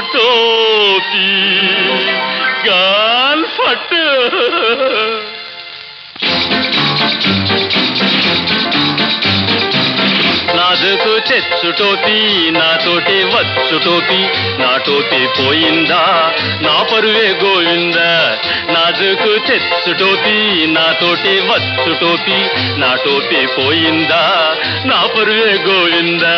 టోపీ గాల్ ఫట్ నాదుకు తెచ్చు టోపీ నాతోటి వచ్చు టోపీ నా టోపీ పోయిందా నా పరువే గోవిందా నాదుకు తెచ్చు టోపీ నాతోటి వచ్చు టోపీ నా టోపీ పోయిందా నా పరువే గోవిందా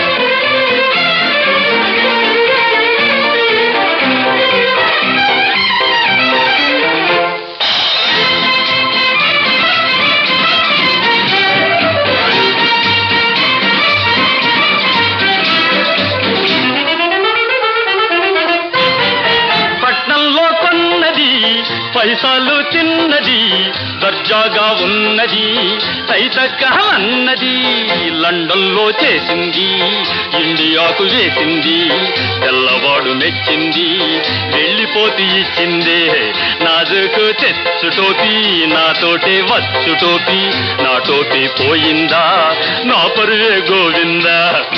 పట్నంలో కొన్నది పైసలు తిన్నది దర్జాగా ఉన్నది తైతక్కహమన్నది లండన్లో చేసింది ఇండియాకు వేసింది తెల్లవాడు మెచ్చింది వెళ్ళిపోతి ఇచ్చిందే నాదుకు తెచ్చు టోపీ నాతోటి వచ్చు టోపీ నా టోపీ పోయిందా నా పరువే గోవిందా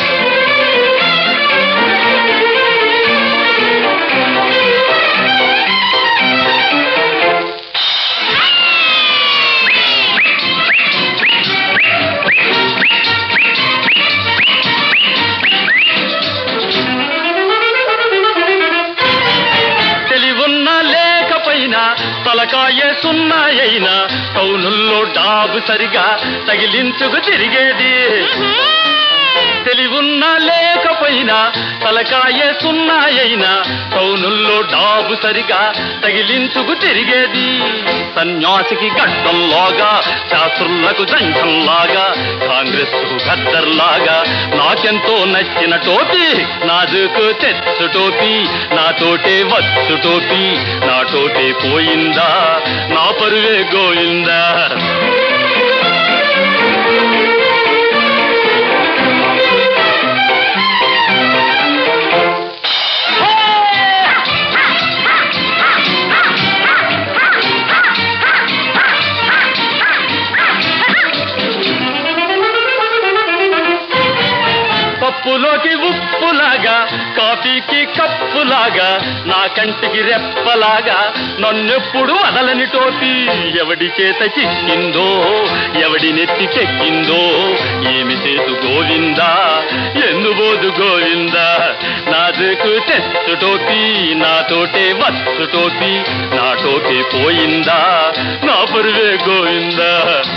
తెలివున్నా లేకపోయినా తలకాయ సున్నాయైనా టౌనుల్లో డాబు సరిగా తగిలించుకు తిరిగేది తెలివున్నా లేకపోయినా తలకాయ సున్నాయైనా టౌనుల్లో డాబు సరిగా తగిలించుకు తిరిగేది సన్యాసికి గడ్డంలాగా శాస్త్రులకు దండంలాగా కాంగ్రెస్ కు గద్దర్లాగా నాకెంతో నచ్చిన టోపీ నాదుకు తెచ్చు టోపీ నాతోటే వచ్చు టోపీ నా టోపీ పోయిందా నా పరువే గోయిందా పప్పులోకి ఉప్పులాగా కాఫీకి కప్పులాగా నా కంటికి రెప్పలాగా నన్నెప్పుడు వదలని టోపీ ఎవడి చేత చిక్కిందో ఎవడి నెత్తికెక్కిందో ఏమి చేతు గోవిందా ఎందుబోదు గోవిందా నాదుకు తెచ్చు టోపీ నాతోటే వచ్చు టోపీ నా టోపీ పోయిందా నా పరువే గోవిందా